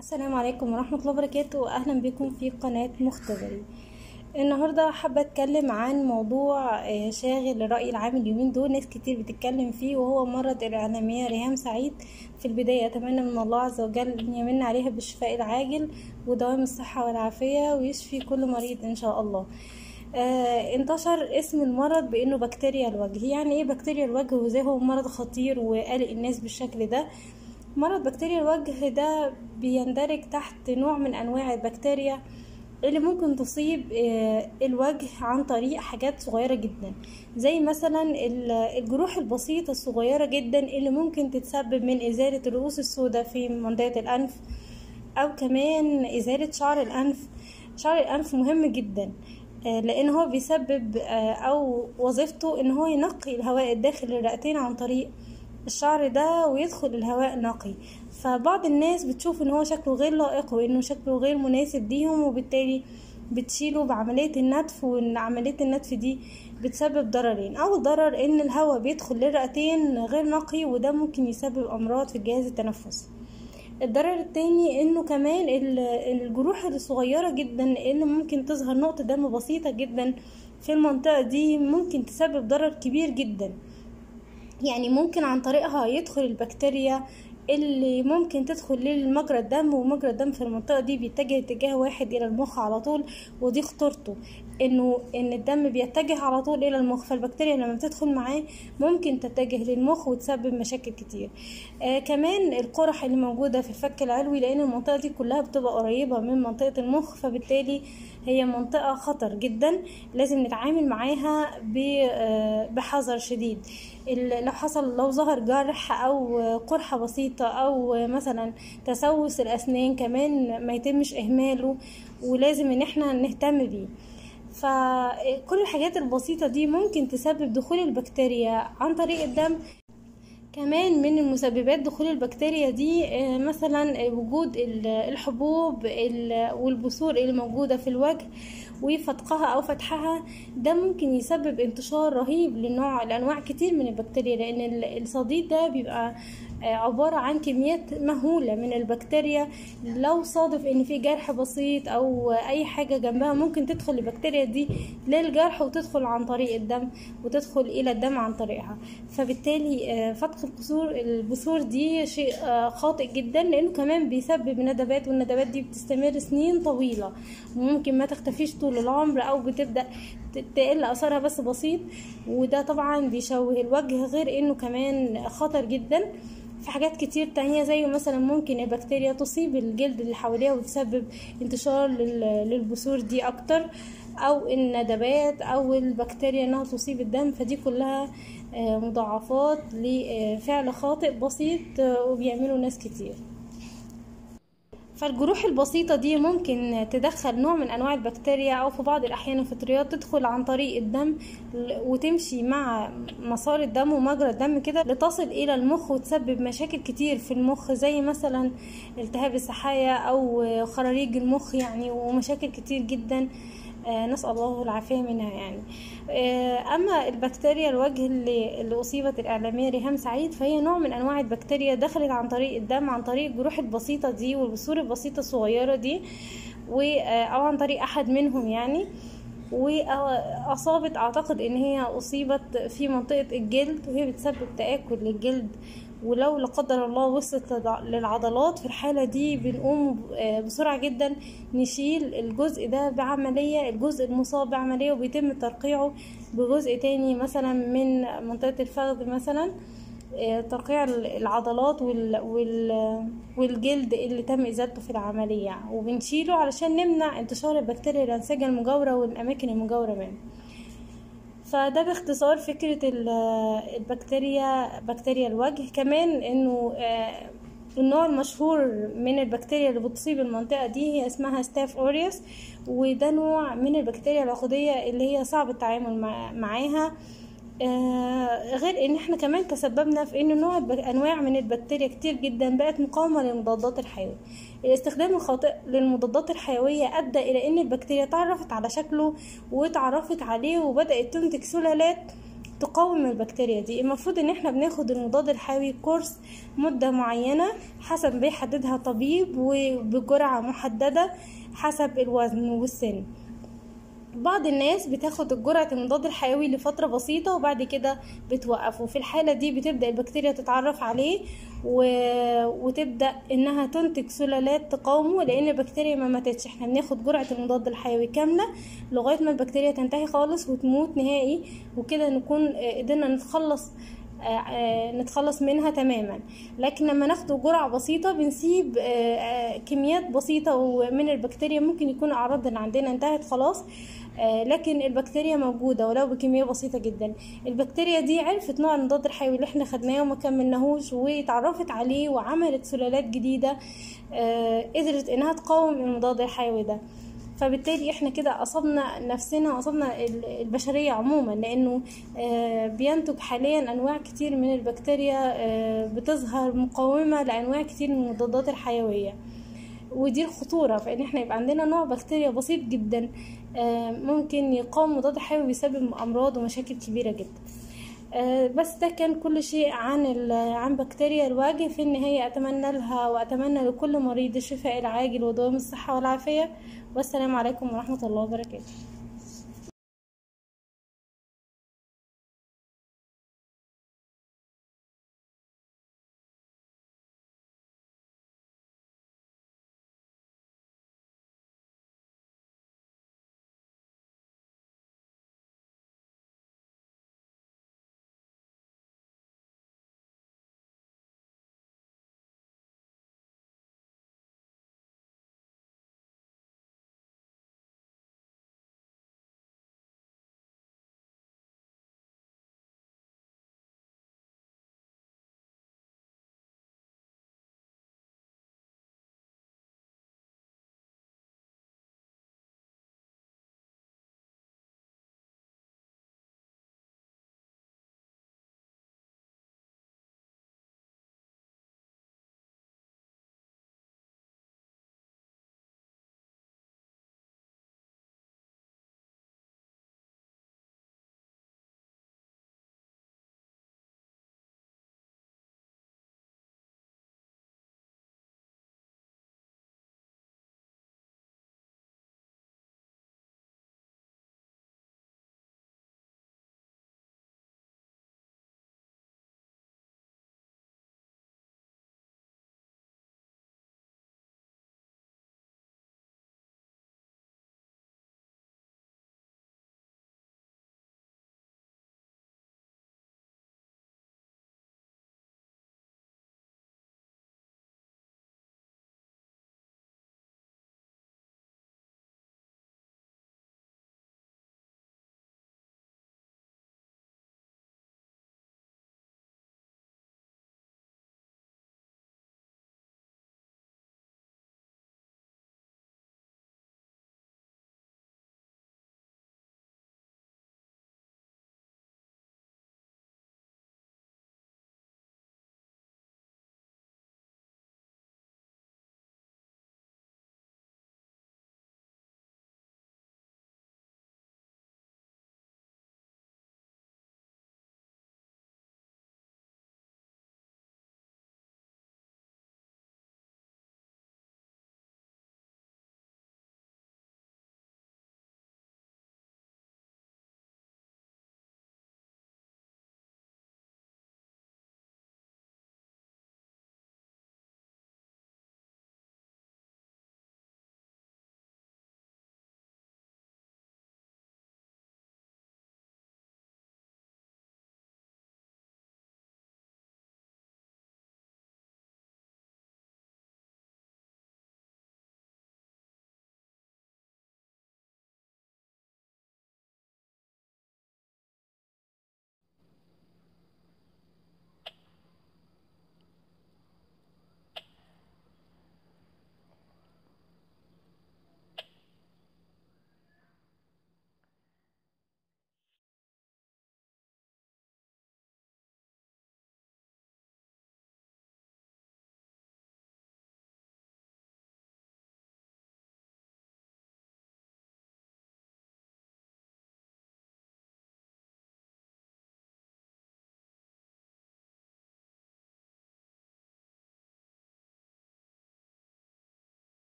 السلام عليكم ورحمة الله وبركاته أهلا بكم في قناة مختبري النهاردة حابة أتكلم عن موضوع آه، شاغل للرأي العام اليومين دول ناس كتير بتتكلم فيه وهو مرض الإعلامية ريهام سعيد في البداية أتمنى من الله عز وجل أن يمن عليها بالشفاء العاجل ودوام الصحة والعافية ويشفي كل مريض إن شاء الله آه انتشر اسم المرض بانه بكتيريا الوجه يعني ايه بكتيريا الوجه وازاي هو مرض خطير وقلق الناس بالشكل ده مرض بكتيريا الوجه ده بيندرج تحت نوع من انواع البكتيريا اللي ممكن تصيب آه، الوجه عن طريق حاجات صغيرة جدا زي مثلا ال- الجروح البسيطة الصغيرة جدا اللي ممكن تتسبب من إزالة الرؤوس السوداء في منطقة الأنف أو كمان إزالة شعر الأنف شعر الأنف مهم جدا آه، لأن هو بيسبب آه، أو وظيفته إن هو ينقي الهواء الداخل الرئتين عن طريق الشعر ده ويدخل الهواء نقي فبعض الناس بتشوف ان هو شكله غير لائق وانه شكله غير مناسب ليهم وبالتالي بتشيله بعملية النتف وان عملية النتف دي بتسبب ضررين اول ضرر ان الهواء بيدخل للرئتين غير نقي وده ممكن يسبب امراض في الجهاز التنفسي الضرر التاني انه كمان ال- الجروح الصغيرة جدا اللي ممكن تظهر نقطة دم بسيطة جدا في المنطقة دي ممكن تسبب ضرر كبير جدا يعني ممكن عن طريقها يدخل البكتيريا اللي ممكن تدخل للمجرى الدم ومجرى الدم في المنطقة دي بيتجه اتجاه واحد إلى المخ على طول ودي خطورته إنه إن الدم بيتجه على طول إلى المخ فالبكتيريا لما بتدخل معاه ممكن تتجه للمخ وتسبب مشاكل كتير آه كمان القرح اللي موجودة في الفك العلوي لأن المنطقة دي كلها بتبقى قريبة من منطقة المخ فبالتالي هي منطقة خطر جدا لازم نتعامل معاها ب- آه، بحذر شديد ال- لو حصل لو ظهر جرح او قرحة بسيطة او مثلا تسوس الاسنان كمان ما يتمش اهماله ولازم ان احنا نهتم بيه فكل الحاجات البسيطة دي ممكن تسبب دخول البكتيريا عن طريق الدم كمان من المسببات دخول البكتيريا دي آه، مثلا وجود ال- الحبوب ال- والبثور اللي موجودة في الوجه وفتقها او فتحها ده ممكن يسبب انتشار رهيب لنوع لانواع كتير من البكتيريا لان ال- الصديد ده بيبقى آه، عبارة عن كميات مهولة من البكتيريا لو صادف ان في جرح بسيط او اي حاجة جنبها ممكن تدخل البكتيريا دي للجرح وتدخل عن طريق الدم وتدخل الى الدم عن طريقها فبالتالي آه، فتق البثور البثور دي شيء آه، خاطئ جدا لانه كمان بيسبب ندبات والندبات دي بتستمر سنين طويلة وممكن ما تختفيش طول العمر او بتبدأ ت- تقل اثرها بس بسيط وده طبعا بيشوه الوجه غير انه كمان خطر جدا في حاجات كتير تانية زي مثلا ممكن البكتيريا تصيب الجلد اللي حواليها وتسبب انتشار لل- للبثور دي اكتر او الندبات او البكتيريا انها تصيب الدم فدي كلها آه، مضاعفات لفعل خاطئ بسيط آه، وبيعمله ناس كتير فالجروح البسيطة دي ممكن تدخل نوع من أنواع البكتيريا أو في بعض الأحيان الفطريات تدخل عن طريق الدم ل- وتمشي مع مسار الدم ومجرى الدم كده لتصل إلى المخ وتسبب مشاكل كتير في المخ زي مثلا التهاب السحايا أو خراريج المخ يعني ومشاكل كتير جدا آه، نسأل الله العافية منها يعني آه، أما البكتيريا الوجه اللي, اللي أصيبت الإعلامية ريهام سعيد فهي نوع من أنواع البكتيريا دخلت عن طريق الدم عن طريق الجروح البسيطة دي والبثور البسيطة الصغيرة دي و آه، أو عن طريق أحد منهم يعني وأصابت أعتقد إن هي أصيبت في منطقة الجلد وهي بتسبب تآكل للجلد ولو لا قدر الله وصلت للع- للعضلات في الحالة دي بنقوم آه، بسرعة جدا نشيل الجزء ده بعملية الجزء المصاب بعملية وبيتم ترقيعه بجزء تاني مثلا من منطقة الفخذ مثلا آه، ترقيع العضلات وال... وال... والجلد اللي تم ازالته في العملية وبنشيله علشان نمنع انتشار البكتيريا الأنسجة المجاورة والأماكن المجاورة منه فده باختصار فكرة ال- البكتيريا بكتيريا الوجه كمان انه آه، النوع المشهور من البكتيريا اللي بتصيب المنطقة دي هي اسمها ستاف اوريوس وده نوع من البكتيريا العقدية اللي هي صعب التعامل مع- معاها آه، غير ان احنا كمان تسببنا في ان نوع الب- انواع من البكتيريا كتير جدا بقت مقاومة للمضادات الحيوية الاستخدام الخاطئ للمضادات الحيوية ادى الى ان البكتيريا تعرفت على شكله واتعرفت عليه وبدأت تنتج سلالات تقاوم البكتيريا دي المفروض ان احنا بناخد المضاد الحيوي كورس مدة معينة حسب بيحددها طبيب وبجرعة محددة حسب الوزن والسن بعض الناس بتاخد جرعة المضاد الحيوي لفترة بسيطة وبعد كده بتوقف وفي الحالة دي بتبدأ البكتيريا تتعرف عليه و... وتبدأ انها تنتج سلالات تقاومه لان البكتيريا ما ماتتش احنا بناخد جرعة المضاد الحيوي كاملة لغاية ما البكتيريا تنتهي خالص وتموت نهائي وكده نكون قدرنا نتخلص نتخلص منها تماما لكن لما ناخد جرعة بسيطة بنسيب كميات بسيطة من البكتيريا ممكن يكون أعراض اللي عندنا انتهت خلاص لكن البكتيريا موجودة ولو بكمية بسيطة جدا البكتيريا دي عرفت نوع المضاد الحيوي اللي احنا خدناه وما كملناهوش واتعرفت عليه وعملت سلالات جديدة قدرت انها تقاوم المضاد الحيوي ده فبالتالي احنا كده اصبنا نفسنا واصبنا البشرية عموما لانه بينتج حاليا انواع كتير من البكتيريا بتظهر مقاومة لانواع كتير من المضادات الحيوية ودي الخطورة فان احنا يبقى عندنا نوع بكتيريا بسيط جدا ممكن يقاوم مضاد حيوي ويسبب امراض ومشاكل كبيرة جدا بس ده كان كل شيء عن عن بكتيريا الوجه في النهاية أتمنى لها وأتمنى لكل مريض الشفاء العاجل ودوام الصحة والعافية والسلام عليكم ورحمة الله وبركاته